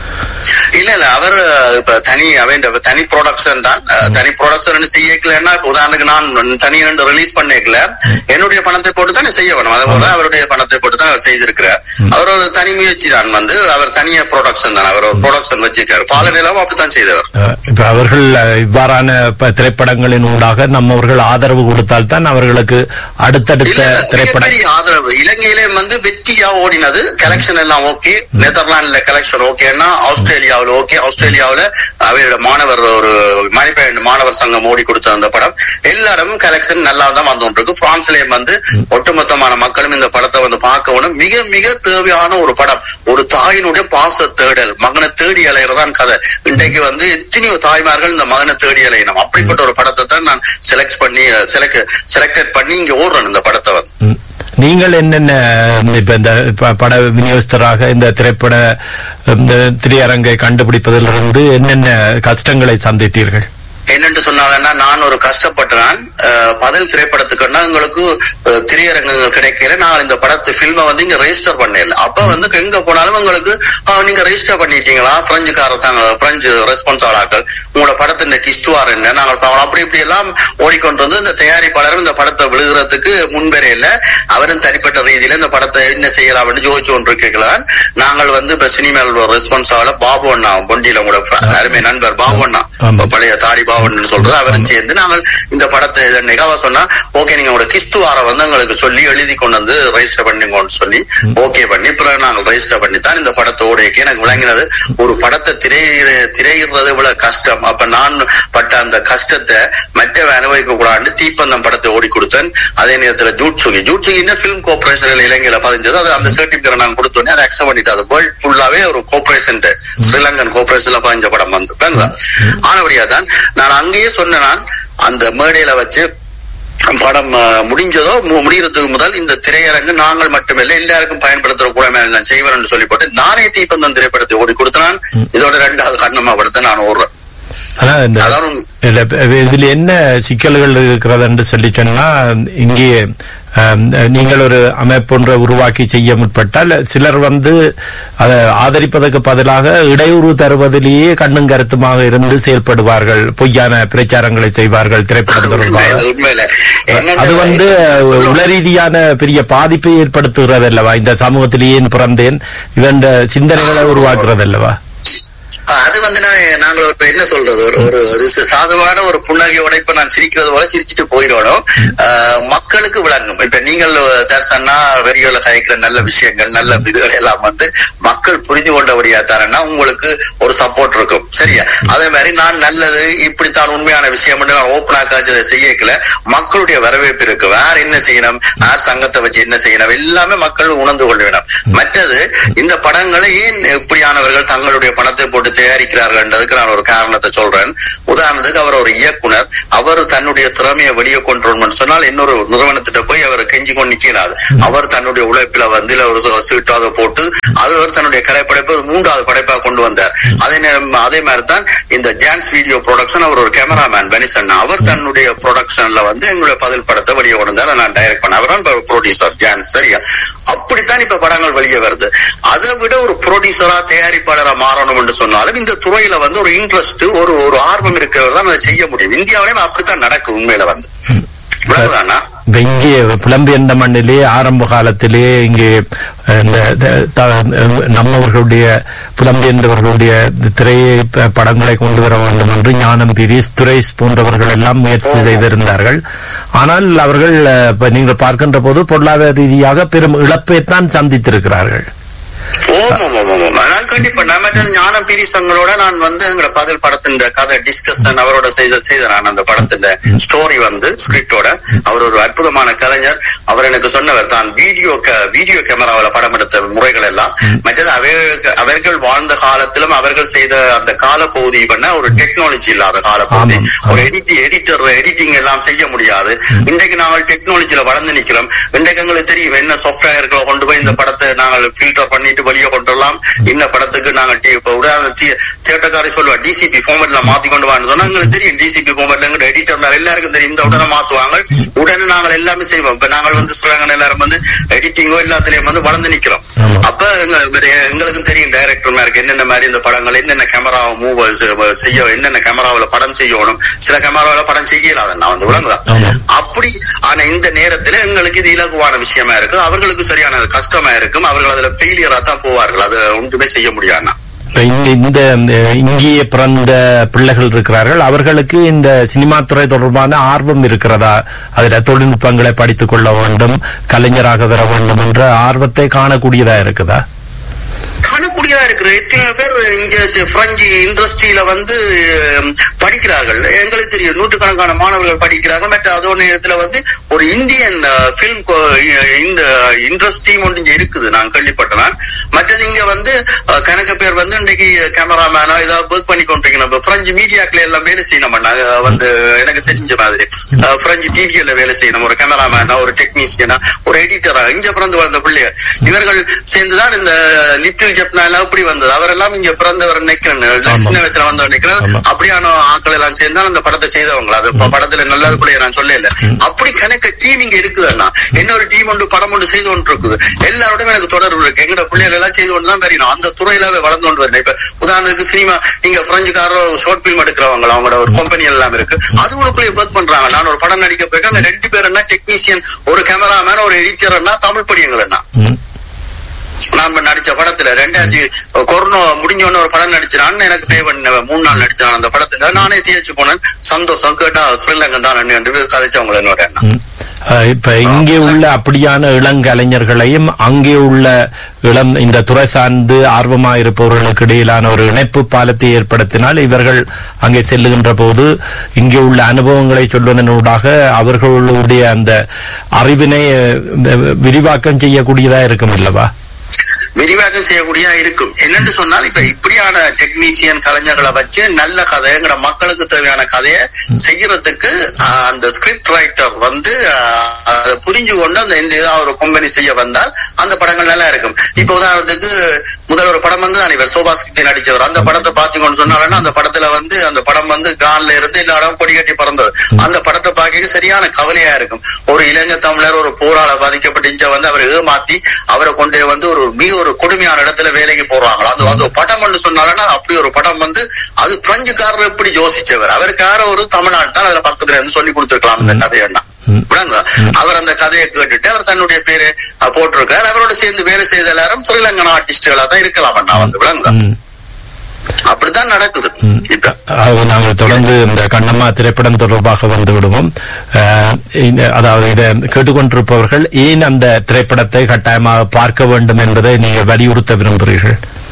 Speaker 3: இல்ல இல்ல அவர் அஹ், இப்ப தனி அவன் தனி ப்ரொடக்ஷன் தான் அஹ், தனி ப்ரொடக்ஷன் செய்யக்கலன்னா இப்ப உதாரணத்துக்கு நான் தனி ரெண்டு ரிலீஸ் பண்ணிக்கல என்னுடைய பணத்தை போட்டு தானே செய்ய வேணும் அதே போல அவருடைய பணத்தை போட்டு தான் அவர் செய்திருக்கிறார் அவர் ஒரு தனி முயற்சி தான் வந்து அவர் தனியா ப்ரொடக்ஷன் தான் அவர் ஒரு ப்ரொடக்ஷன் வச்சிருக்காரு பாலநிலாவும் அப்படித்தான் செய்தவர்
Speaker 1: அஹ், இப்ப அவர்கள் அஹ், இவ்வாறான ப- திரைப்படங்களின் ஊடாக நம்மவர்கள் ஆதரவு கொடுத்தால் தான் அவர்களுக்கு அடுத்தடுத்த
Speaker 3: இல்ல, இல்ல,
Speaker 1: திரைப்பட
Speaker 3: மிகப்பெரிய ஆதரவு இலங்கையிலே வந்து வெற்றியா ஓடினது கலெக்ஷன் எல்லாம் ஓகே நெதர்லாந்துல கலெக்ஷன் ஓகேன்னா ஆஸ்திரேலியாவுல ஓகே ஆஸ்திரேலியாவுல அவரோட மாணவர் ஒரு மணிப்பேண்ட் மாணவர் சங்கம் ஓடி கொடுத்த அந்த படம் எல்லா இடமும் கலெக்ஷன் நல்லா தான் வந்து இருக்கு பிரான்ஸ்லயும் வந்து ஒட்டுமொத்தமான மக்களும் இந்த படத்தை வந்து பார்க்கணும் மிக மிக தேவையான ஒரு படம் ஒரு தாயினுடைய பாச தேடல் மகனை தேடி அலையறதான் கதை இன்றைக்கு வந்து எத்தனையோ தாய்மார்கள் இந்த மகனை தேடி அலையணும் அப்படிப்பட்ட ஒரு படத்தை தான் நான் செலக்ட் பண்ணி செலக்ட் செலக்டட் பண்ணி இங்க ஓடுறேன் இந்த படத்தை வந்து
Speaker 1: ம். நீங்கள் என்னென்ன ம், இப்ப இந்த ப- பட விநியோகஸ்தராக இந்த திரைப்பட இந்த திரையரங்கை கண்டுபிடிப்பதிலிருந்து என்னென்ன கஷ்டங்களை சந்தித்தீர்கள்
Speaker 3: என்னென்று சொன்னாங்கன்னா நான் ஒரு கஷ்டப்பட்டேன் அஹ், பதில் திரைப்படத்துக்குன்னா எங்களுக்கு அஹ், திரையரங்குகள் கிடைக்கல நான் இந்த படத்து பில்மை வந்து இங்க ரெஜிஸ்டர் பண்ணல அப்ப வந்து எங்க போனாலும் எங்களுக்கு "ஆ, நீங்க ரெஜிஸ்டர் பண்ணிட்டீங்களா பிரெஞ்சுக்கார தாங்க பிரெஞ்சு ரெஸ்பான்ஸ் ஆளாக்கள் உங்களோட படத்தின் கிஸ்துவார் என்ன நாங்கள் பாவம் அப்படி இப்படி எல்லாம் ஓடிக்கொண்டு வந்து இந்த தயாரிப்பாளரும் இந்த படத்தை விழுகிறதுக்கு முன்வரையில அவரும் தனிப்பட்ட ரீதியில இந்த படத்தை என்ன செய்யலாம்னு ஜோதிச்சு ஒன்று கேட்கலாம் நாங்கள் வந்து இப்ப சினிமாவில் ரெஸ்பான்ஸ் ஆகல பாபு அண்ணா பொண்டியில உங்களோட fr- அருமை நண்பர் பாபு அண்ணா
Speaker 1: ஆமா.
Speaker 3: பழைய தாடி பாவன் சொல்றது அவரும் சேர்ந்து நாங்கள் இந்த படத்தை நிகவா சொன்னா ஓகே நீங்க உங்களோட கிஸ்துவார வந்து எங்களுக்கு சொல்லி எழுதி கொண்டு வந்து ரெஜிஸ்டர் பண்ணிங்கன்னு சொல்லி ஓகே பண்ணி பிறகு நாங்கள் ரெஜிஸ்டர் பண்ணி தான் இந்த படத்தை ஓடிக்கு எனக்கு விளங்கினது ஒரு படத்தை திரையிட திரையிடுறது இவ்வளவு கஷ்டம் அப்ப நான் பட்ட அந்த கஷ்டத்தை மற்றவ அனுபவிக்க கூடாது தீப்பந்தம் படத்தை ஓடி கொடுத்தேன் அதே நேரத்துல ஜூட்சுகி ஜூட்சுகின்னா பிலிம் கோஆபரேஷன் இலங்கையில பதிஞ்சது அது அந்த சர்டிபிகேட் நாங்க கொடுத்தோன்னே அதை அக்செப்ட் பண்ணிட்டு அது வேர்ல்ட் ஃபுல்லாவே ஒரு கோஆபரேஷன் ஸ்ரீலங்கன் கோஆபரேஷன்ல பதிஞ்ச படம் வந்து பாருங்களா? ஆனபடியா தான் நான் அங்கேயே சொன்னேன் நான் அந்த மேடையில வச்சு படம் அஹ், முடிஞ்சதோ மு- முடியறதுக்கு முதல் இந்த திரையரங்கு நாங்கள் மட்டுமில்லை எல்லாருக்கும் பயன்படுத்துற கூட நான் செய்வேன் சொல்லி போட்டு நானே தீப்பந்தம் திரைப்படத்தை ஓடி கொடுத்தான் இதோட ரெண்டாவது கண்ணம்மா படத்தை நான் ஓடுறேன்
Speaker 1: ஆனா இந்த
Speaker 3: அதான் உண்மை.
Speaker 1: இதுல இதுல என்ன சிக்கல்கள் இருக்கிறது என்று சொல்லி சொன்னா இங்கே ஆம், நீங்கள் ஒரு அமைப்பொன்றை உருவாக்கி செய்ய முற்பட்டால் சிலர் வந்து அதை ஆதரிப்பதற்கு பதிலாக இடையூறு தருவதிலேயே கண்ணும் கருத்துமாக இருந்து செயல்படுவார்கள் பொய்யான பிரச்சாரங்களை செய்வார்கள் திரைப்படம்
Speaker 3: உண்மை,
Speaker 1: தொடர்பாக
Speaker 3: அது உண்மையில என்னன்னா,
Speaker 1: அது வந்து
Speaker 3: சொல்லுங்க.
Speaker 1: உள ரீதியான பெரிய பாதிப்பை ஏற்படுத்துகிறது அல்லவா இந்த சமூகத்திலேயே பிறந்தேன் இதன் சிந்தனைகளை உருவாக்குறது அல்லவா
Speaker 3: அது வந்து நான் நாங்கள் ஒரு என்ன சொல்றது ஒரு ஒரு ஒரு சாதுவான ஒரு புன்னகையோட இப்ப நான் சிரிக்கிறது போல சிரிச்சிட்டு போயிடணும் ஆஹ் மக்களுக்கு விளங்கும் இப்ப நீங்கள் தர்சனா வெறியோல கதைக்கிற நல்ல விஷயங்கள் நல்ல இதுகள் எல்லாம் வந்து மக்கள் புரிந்து கொண்டபடியா தானேன்னா உங்களுக்கு ஒரு சப்போர்ட் இருக்கும் சரியா அதே மாதிரி நான் நல்லது இப்படித்தான் உண்மையான விஷயம் நான் ஓப்பனா காட்சி அதை செய்யக்கல மக்களுடைய வரவேற்பு இருக்கு வேற என்ன செய்யணும் யார் சங்கத்தை வச்சு என்ன செய்யணும் எல்லாமே மக்கள் உணர்ந்து கொள்ள வேணும் மற்றது இந்த படங்களை ஏன் இப்படியானவர்கள் தங்களுடைய பணத்தை போட்டு தயாரிக்கிறார்கள்ன்றதுக்கு நான் ஒரு காரணத்தை சொல்றேன் உதாரணத்துக்கு அவர் ஒரு இயக்குனர் அவர் தன்னுடைய திறமையை வெளியே கொண்டு வரணும்னு சொன்னால் இன்னொரு நிறுவனத்திட்ட போய் அவர் கெஞ்சி கொண்டு நிக்கிறாரு அவர் தன்னுடைய உழைப்பில வந்து இல்ல ஒரு சீட்டு அதை போட்டு அது அவர் தன்னுடைய கலைப்படைப்பு ஒரு மூன்றாவது படைப்பா கொண்டு வந்தார் அதே நேரம் அதே மாதிரி தான் இந்த டான்ஸ் வீடியோ ப்ரொடக்ஷன் அவர் ஒரு கேமராமேன் பெனிசன் அவர் தன்னுடைய ப்ரொடக்ஷன்ல வந்து எங்களுடைய பதில் படத்தை வெளியே கொண்டு வந்தார் நான் டைரக்ட் பண்ண அவர் ப்ரொடியூசர் டான்ஸ் சரியா அப்படித்தான் இப்ப படங்கள் வெளியே வருது அதை விட ஒரு ப்ரொடியூசரா தயாரிப்பாளரா மாறணும் என்று சொன்னாலும் இந்த துறையில வந்து ஒரு இன்ட்ரெஸ்ட் ஒரு ஒரு ஆர்வம் இருக்கிறவர் தான் அதை செய்ய முடியும் இந்தியாவிலேயும் அப்படித்தான் நடக்குது உண்மையில வந்து இவ்வளவுதானா
Speaker 1: இப்ப இங்கே புலம்பெயர்ந்த மண்ணிலே ஆரம்ப காலத்திலே இங்கே அஹ், இந்த த- த- நம்மவர்களுடைய புலம்பெயர்ந்தவர்களுடைய திரையை ப- படங்களை கொண்டு வர வேண்டும் என்று ஞானம் பீரிஸ் துரைஸ் போன்றவர்கள் எல்லாம் முயற்சி செய்திருந்தார்கள் ஆனால் அவர்கள் அஹ், இப்ப நீங்கள் பார்க்கின்ற போது பொருளாதார ரீதியாக பெரும் இழப்பைத்தான் சந்தித்திருக்கிறார்கள்
Speaker 3: ஓம் ஓம் ஓம் ஓம் நான் கண்டிப்பா நான் மற்ற ஞானம் பீரிசங்களோட நான் வந்து எங்களோட பதில் படத்தின் கதை டிஸ்கஷன் அவரோட செய்த செய்த நான் அந்த படத்தின் ஸ்டோரி வந்து ஸ்கிரிப்டோட அவர் ஒரு அற்புதமான கலைஞர் அவர் எனக்கு சொன்னவர் தான் வீடியோ வீடியோ கேமராவில் படம் எடுத்த முறைகள் எல்லாம் மற்றது அவர்கள் அவர்கள் வாழ்ந்த காலத்திலும் அவர்கள் செய்த அந்த காலப்பகுதி பண்ண ஒரு டெக்னாலஜி இல்லாத காலப்பகுதி
Speaker 1: ஆமாம், ஆமாம்.
Speaker 3: ஒரு எடிட் எடிட்டர் எடிட்டிங் எல்லாம் செய்ய முடியாது இன்றைக்கு நாங்கள் டெக்னாலஜில வளர்ந்து நிக்கிறோம் இன்றைக்கு எங்களுக்கு தெரியும் என்ன சாஃப்ட்வேர்களை கொண்டு போய் இந்த படத்தை நாங்கள் ஃபில்டர் பண்ணிட்டு வெளியே கொண்டு வரலாம் இந்த படத்துக்கு நாங்கள் டி- இப்ப உதாரண தியேட்டர்காரி சொல்லுவா டிசிபி ஃபார்மேட்ல மாத்தி கொண்டு வான்னு சொன்னா எங்களுக்கு தெரியும் டிசிபி ஃபார்மேட்ல எங்க எடிட்டர் எல்லாருக்கும் தெரியும் இந்த உடனே மாத்துவாங்க உடனே நாங்கள் எல்லாமே செய்வோம் இப்ப நாங்கள் வந்து சொல்றாங்க எல்லாரும் வந்து எடிட்டிங்கோ எல்லாத்துலயும் வந்து வளர்ந்து நிக்கிறோம்
Speaker 1: ஆமா.
Speaker 3: அப்ப எங்க- எங்களுக்கும் தெரியும் டைரக்டர் இருக்கு என்னென்ன மாதிரி இந்த படங்கள் என்னென்ன கேமரா மூவ் செய்ய என்னென்ன கேமராவுல படம் செய்யணும் சில கேமராவுல படம் செய்யலாம் நான் வந்து விளங்குதா
Speaker 1: ஆமா.
Speaker 3: அப்படி ஆனா இந்த நேரத்துல எங்களுக்கு இது இலகுவான விஷயமா இருக்கு அவர்களுக்கு சரியான கஷ்டமா இருக்கும் அவர்கள் அதுல ஃபெயிலியரா தான் போவார்கள் அது ஒன்றுமே செய்ய முடியாதுன்னா
Speaker 1: இப்ப இந்த இந்த இந்த இங்கேயே பிறந்த பிள்ளைகள் இருக்கிறார்கள் அவர்களுக்கு இந்த சினிமா துறை தொடர்பான ஆர்வம் இருக்கிறதா அதுல தொழில்நுட்பங்களை படித்துக் கொள்ள வேண்டும் கலைஞராக வர வேண்டும் என்ற ஆர்வத்தை காணக்கூடியதா இருக்குதா
Speaker 3: காணக்கூடியதா இருக்கிற எத்தனை பேர் இங்க இந்த பிரெஞ்சு இண்டஸ்ட்ரியில வந்து ஹம், படிக்கிறார்கள் எங்களுக்கு தெரியும் நூற்றுக்கணக்கான மாணவர்கள் படிக்கிறார்கள் மற்ற அதோ நேரத்துல வந்து ஒரு இந்தியன் பிலிம் இந்த இண்டஸ்ட்ரி ஒன்று இங்க இருக்குது நான் கேள்விப்பட்டேன் நான். மற்றது இங்க வந்து அஹ், கணக்க பேர் வந்து இன்னைக்கு கேமராமேனோ ஏதாவது ஒர்க் பண்ணி கொண்டிருக்கணும் இப்ப பிரெஞ்சு மீடியாக்கள் எல்லாம் வேலை செய்யணும் நாங்க வந்து எனக்கு தெரிஞ்ச மாதிரி அஹ், பிரெஞ்சு டிவியில வேலை செய்யணும் ஒரு கேமராமேனா ஒரு டெக்னீஷியனா ஒரு எடிட்டரா இங்க பிறந்து வளர்ந்த பிள்ளைய இவர்கள் சேர்ந்துதான் இந்த லிட்டில் ஜப்னா எல்லாம் இப்படி வந்தது அவரெல்லாம் இங்க பிறந்தவர் நினைக்கிறேன் சின்ன வயசுல வந்தவர் நினைக்கிறேன்
Speaker 1: ஆமா.
Speaker 3: அப்படியான ஆட்கள் எல்லாம் சேர்ந்து தான் அந்த படத்தை செய்தவங்க அது இப்ப படத்துல நல்லது கூட நான் சொல்லல அப்படி கணக்கு டீம் இங்க இருக்குதுன்னா இன்னொரு டீம் ஒன்று படம் ஒன்று செய்து கொண்டு இருக்குது எல்லாரோடையும் எனக்கு தொடர்பு இருக்கு எங்கட பிள்ளைகள் எல்லாம் செய்து கொண்டு தான் தெரியணும் அந்த துறையில வளர்ந்து கொண்டு வரணும் இப்ப உதாரணத்துக்கு சினிமா நீங்க பிரெஞ்சுக்காரோ ஷார்ட் பிலிம் எடுக்கிறவங்க அவங்களோட ஒரு கம்பெனி எல்லாம் இருக்கு அதுகளுக்குள்ளே ஒர்க் பண்றாங்க நான் ஒரு படம் நடிக்க போயிருக்கேன் அந்த ரெண்டு பேர் என்ன டெக்னீஷியன் ஒரு கேமராமேன் ஒரு எடிட்டர்னா தமிழ் படியங்கள் என்ன
Speaker 1: ம்.
Speaker 3: நாம நடிச்ச படத்துல ரெண்டாயிரத்தி கொரோனா முடிஞ்ச உடனே ஒரு படம் நடிச்சான் எனக்கு பே பண்ண மூணு நாள் நடிச்சான் அந்த படத்துல நானே தேய்ச்சு போனேன் சந்தோஷம் கேட்டா ஸ்ரீலங்கன் தான் என்று கதைச்சவங்க என்னோட எண்ணம்
Speaker 1: ம். அஹ் இப்ப இங்கே உள்ள அப்படியான இளங்கலைஞர்களையும் அங்கே உள்ள இளம் இந்த துறை சார்ந்து ஆர்வமாக இருப்பவர்களுக்கு இடையிலான ஒரு இணைப்பு பாலத்தை ஏற்படுத்தினால் இவர்கள் அங்கே செல்லுகின்ற போது இங்கே உள்ள அனுபவங்களை சொல்வதனூடாக அவர்களுடைய அந்த அறிவினை அஹ், இந்த விரிவாக்கம் செய்யக்கூடியதா இருக்கும் அல்லவா
Speaker 3: விரிவாக்கம் செய்யக்கூடிய இருக்கும் என்னன்னு சொன்னால் இப்ப இப்படியான டெக்னீஷியன் கலைஞர்களை வச்சு நல்ல கதை எங்கட மக்களுக்கு தேவையான கதையை செய்யறதுக்கு ஆஹ், அந்த ஸ்கிரிப்ட் ரைட்டர் வந்து ஆஹ், அதை புரிஞ்சு கொண்டு அந்த இந்த ஏதாவது ஒரு கம்பெனி செய்ய வந்தால் அந்த படங்கள் நல்லா இருக்கும் இப்ப உதாரணத்துக்கு முதல் ஒரு படம் வந்து நான் இவர் சோபாஸ்கி நடிச்சவர் அந்த படத்தை பாத்தீங்கன்னு சொன்னாலும் அந்த படத்துல வந்து அந்த படம் வந்து கான்ல இருந்து எல்லா இடம் கொடி கட்டி பறந்தது அந்த படத்தை பார்க்க சரியான கவலையா இருக்கும் ஒரு இளைஞ தமிழர் ஒரு போரால பாதிக்கப்பட்ட இஞ்ச வந்து அவரை ஏமாத்தி அவரை கொண்டு வந்து ஒரு மிக ஒரு கொடுமையான இடத்துல வேலைக்கு போடுறாங்க அது அது ஒரு படம் ஒன்று சொன்னாலும் அப்படி ஒரு படம் வந்து அது பிரெஞ்சுக்காரர் எப்படி யோசிச்சவர் அவருக்கார ஒரு தமிழ்நாடு தான் அதுல பக்கத்துல இருந்து சொல்லி கொடுத்துருக்கலாம் இந்த கதையெல்லாம்
Speaker 1: ம்.
Speaker 3: விளங்குதா? அவர் அந்த கதையை கேட்டுட்டு அவர் தன்னுடைய பேரு அஹ், போட்டிருக்காரு அவரோட சேர்ந்து வேலை செய்த எல்லாரும் ஸ்ரீலங்கன் ஆர்டிஸ்டுகளா தான் இருக்கலாம் அண்ணா வந்து விளங்குதா
Speaker 1: ம்.
Speaker 3: அப்படித்தான் நடக்குது
Speaker 1: ம்.
Speaker 3: இப்ப
Speaker 1: அதாவது நாங்கள் தொடர்ந்து இந்த கண்ணம்மா திரைப்படம் தொடர்பாக வந்து விடுவோம் அஹ், இந்த- அதாவது இதை கேட்டுக்கொண்டிருப்பவர்கள் ஏன் அந்த திரைப்படத்தை கட்டாயமாக பார்க்க வேண்டும் என்பதை நீங்கள் வலியுறுத்த விரும்புகிறீர்கள்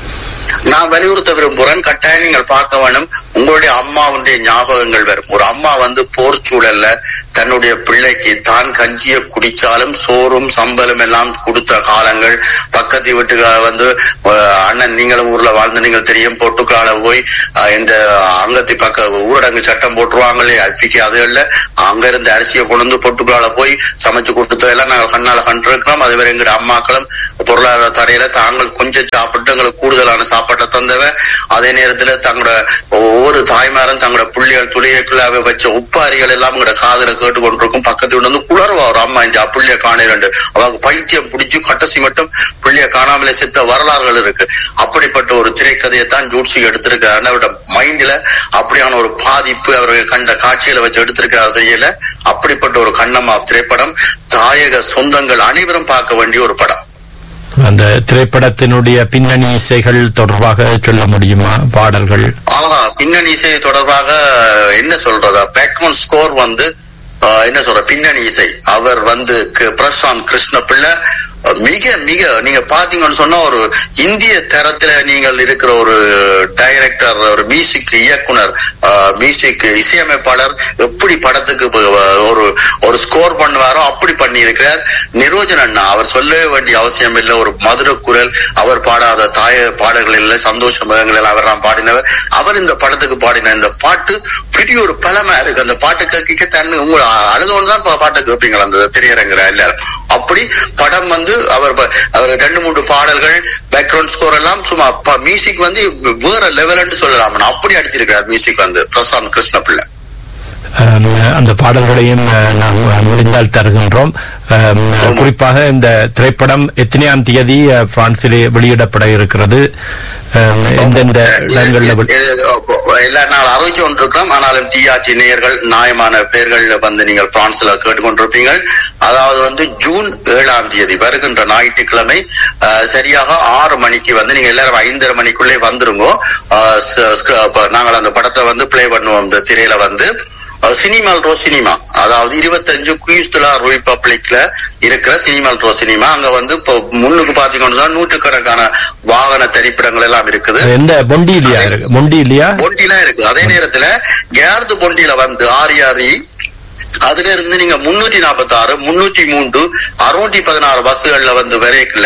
Speaker 3: நான் வலியுறுத்த விரும்புறேன் கட்டாயம் நீங்கள் பார்க்க வேணும் உங்களுடைய அம்மாவுடைய ஞாபகங்கள் வரும் ஒரு அம்மா வந்து போர் சூழல்ல தன்னுடைய பிள்ளைக்கு தான் கஞ்சிய குடிச்சாலும் சோறும் சம்பலும் எல்லாம் கொடுத்த காலங்கள் பக்கத்து வீட்டுல வந்து அஹ், அண்ணன் நீங்களும் ஊர்ல வாழ்ந்து நீங்கள் தெரியும் பொட்டுக்கால போய் அஹ், இந்த அங்கத்தி பக்க ஊரடங்கு சட்டம் போட்டுருவாங்களே அல்பிக்கு அது இல்ல அங்க இருந்து அரிசியை கொண்டு வந்து பொட்டுக்கால போய் சமைச்சு கொடுத்தது எல்லாம் நாங்கள் கண்ணால கண்டிருக்கிறோம் அதே மாதிரி எங்களுடைய அம்மாக்களும் பொருளாதார தடையில தாங்கள் கொஞ்சம் சாப்பிட்டு எங்களுக்கு கூடுதலான சாப்பாட்டை தந்தவ அதே நேரத்துல தங்களோட ஒவ்வொரு தாய்மாரும் தங்களோட புள்ளிகள் துளியக்குள்ளாக வச்ச உப்பாரிகள் எல்லாம் எங்களோட காதுல கேட்டு கொண்டிருக்கும் பக்கத்து வீடு வந்து குளர்வா ஒரு அம்மா இந்த புள்ளிய காணிரண்டு அவங்க பைத்தியம் பிடிச்சு கட்டசி மட்டும் புள்ளிய காணாமலே செத்த வரலாறுகள் இருக்கு அப்படிப்பட்ட ஒரு திரைக்கதையை தான் ஜூட்சி எடுத்திருக்காரு அவரோட மைண்ட்ல அப்படியான ஒரு பாதிப்பு அவர்கள் கண்ட காட்சியில வச்சு எடுத்திருக்காரு தெரியல அப்படிப்பட்ட ஒரு கண்ணம்மா திரைப்படம் தாயக சொந்தங்கள் அனைவரும் பார்க்க வேண்டிய ஒரு படம்
Speaker 1: அந்த திரைப்படத்தினுடைய பின்னணி இசைகள் தொடர்பாக சொல்ல முடியுமா பாடல்கள்
Speaker 3: ஆமா பின்னணி இசை தொடர்பாக என்ன சொல்றதா பேக்மன் ஸ்கோர் வந்து ஆஹ், என்ன சொல்ற பின்னணி இசை அவர் வந்து க- பிரசாந்த் கிருஷ்ண பிள்ளை அஹ், மிக மிக நீங்க பாத்தீங்கன்னு சொன்னா ஒரு இந்திய தரத்துல நீங்கள் இருக்கிற ஒரு டைரக்டர் ஒரு மியூசிக் இயக்குனர் மியூசிக் இசையமைப்பாளர் எப்படி படத்துக்கு ப- ஒரு ஒரு ஸ்கோர் பண்ணுவாரோ அப்படி பண்ணி இருக்கிறார் நிரோஜன் அண்ணா அவர் சொல்ல வேண்டிய அவசியம் இல்லை ஒரு மதுர குரல் அவர் பாடாத தாய பாடல்கள் இல்லை சந்தோஷ முகங்களில் அவர் நான் பாடினவர் அவர் இந்த படத்துக்கு பாடின இந்த பாட்டு பெரிய ஒரு பலமா இருக்கு அந்த பாட்டு கேட்க தண்ணி உங்களை அழுதோன்னு தான் பா- பாட்டை கேட்பீங்களா அந்த திரையரங்குற எல்லாரும் அப்படி படம் வந்து அவர் ப- அவர் ரெண்டு மூன்று பாடல்கள் பேக்ரவுண்ட் ஸ்கோர் எல்லாம் சும்மா மியூசிக் வந்து வேற லெவல்னு சொல்லலாம் நான் அப்படி அடிச்சிருக்கிறார் மியூசிக் வந்து பிரசாந்த் கிருஷ்ண பிள்ளை
Speaker 1: அம், அந்த பாடல்களையும் அஹ், நாம் முடிந்தால் தருகின்றோம் அம், குறிப்பாக இந்த திரைப்படம் எத்தனையாம் தேதி அஹ், பிரான்சிலே வெளியிடப்பட இருக்கிறது அம், எந்தெந்த இடங்கள்ல வெளி-
Speaker 3: எல்லா நாள் அறிவிச்சு கொண்டிருக்கிறோம் ஆனாலும் டிஆர்டி நேயர்கள் நியாயமான பெயர்கள் வந்து நீங்கள் பிரான்ஸ்ல கேட்டுக்கொண்டிருப்பீங்கள் அதாவது வந்து ஜூன் ஏழாம் தேதி வருகின்ற ஞாயிற்றுக்கிழமை அஹ், சரியாக ஆறு மணிக்கு வந்து நீங்க எல்லாரும் ஐந்தரை மணிக்குள்ளே வந்துருங்க அஹ், ச- ஸ்க- அப்ப நாங்கள் அந்த படத்தை வந்து பிளே பண்ணுவோம் இந்த திரையில வந்து சினிமால் ரோ சினிமா அதாவது இருபத்தஞ்சு குயிஸ்துலா ரிபப்ளிக்ல இருக்கிற சினிமால் ரோ சினிமா அங்க வந்து இப்போ முன்னுக்கு பாத்தீங்கன்னா நூற்றுக்கணக்கான வாகன திரைப்படங்கள் எல்லாம் இருக்குது
Speaker 1: எந்த பொண்டிலியா இருக்கு பொண்டிலியா
Speaker 3: பொண்டிலாம் இருக்கு அதே நேரத்துல கேர்து பொண்டில வந்து ஆரியாரி அதுல இருந்து நீங்க முன்னூத்தி நாற்பத்தி ஆறு முன்னூத்தி மூன்று அறுநூத்தி பதினாறு பஸ்கள்ல வந்து வரைக்கல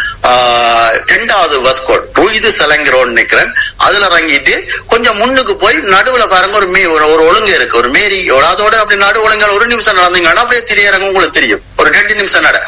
Speaker 3: ரெண்டாவது பஸ் கோட் ருயிது சலங்கிறோன்னு நிக்கிறேன் அதுல இறங்கிட்டு கொஞ்சம் முன்னுக்கு போய் நடுவுல பாருங்க ஒரு மே ஒரு ஒரு ஒழுங்கு இருக்கு ஒரு மேரி ஒரு அதோட அப்படி நடு ஒழுங்கால் ஒரு நிமிஷம் நடந்தீங்கன்னா அப்படியே திரையரங்கு உங்களுக்கு தெரியும் ஒரு ரெண்டு நிமிஷம் நட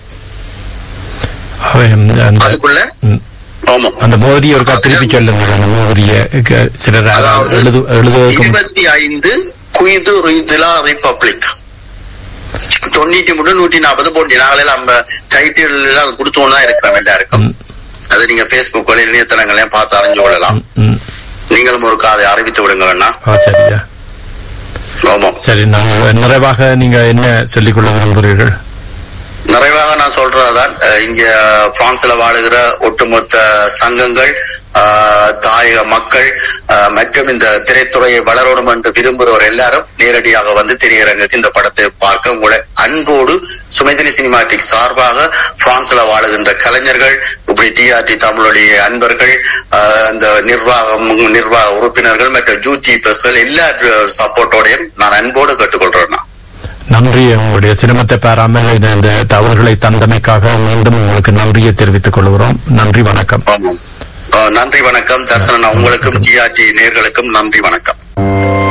Speaker 1: அவை, அந்த- அந்த
Speaker 3: அதுக்குள்ள
Speaker 1: ம்,
Speaker 3: ஆமா
Speaker 1: அந்த மோதிரி ஒரு திருப்பி சொல்லுங்க அந்த மோதிரிய க- சிலர்
Speaker 3: அதாவது
Speaker 1: எழுது எழுதுவதற்கும்
Speaker 3: இருபத்தி ஐந்து குயிது ருயிதுலா ரிபப்ளிக் தொண்ணூத்தி மூணு நூத்தி நாற்பது போட்டி நாங்களே நம்ம டைட்டில் எல்லாம் கொடுத்தோம் தான் இருக்கிறோம் எல்லாருக்கும்
Speaker 1: ம்.
Speaker 3: அது நீங்க பேஸ்புக் இணையதளங்களையும் பார்த்து அறிஞ்சு கொள்ளலாம்
Speaker 1: ம், ம்.
Speaker 3: நீங்களும் ஒரு அதை அறிவித்து விடுங்கன்னா
Speaker 1: ஆ, சரியா
Speaker 3: ஆமா
Speaker 1: சரி நான் நிறைவாக நீங்க என்ன சொல்லிக் கொள்ள விரும்புகிறீர்கள்
Speaker 3: நிறைவாக நான் சொல்றதுதான் அஹ், இங்க பிரான்ஸ்ல வாழுகிற ஒட்டுமொத்த சங்கங்கள் அஹ், தாயக மக்கள் அஹ், மற்றும் இந்த திரைத்துறையை வளரணும் என்று விரும்புகிறவர் எல்லாரும் நேரடியாக வந்து திரையரங்குக்கு இந்த படத்தை பார்க்க உங்களை அன்போடு சுமைதினி சினிமாட்டிக் சார்பாக பிரான்ஸ்ல வாழுகின்ற கலைஞர்கள் இப்படி டிஆர்டி தமிழுடைய அன்பர்கள் அஹ், இந்த நிர்வாகம் நிர்வாக உறுப்பினர்கள் மற்றும் ஜூடி பிரஸ்கள் எல்லா சப்போர்ட்டோடையும் நான் அன்போடு கேட்டுக்கொள்றேன் நான்.
Speaker 1: நன்றி உங்களுடைய சிரமத்தை பெறாமல் இந்த- இந்த தவறுகளை தந்தமைக்காக மீண்டும் உங்களுக்கு நன்றியை தெரிவித்துக் கொள்கிறோம் நன்றி வணக்கம்
Speaker 3: ஆமாம். அஹ் நன்றி வணக்கம் தர்சனன் உங்களுக்கும் ஜிஆர்டி நேர்களுக்கும் நன்றி வணக்கம்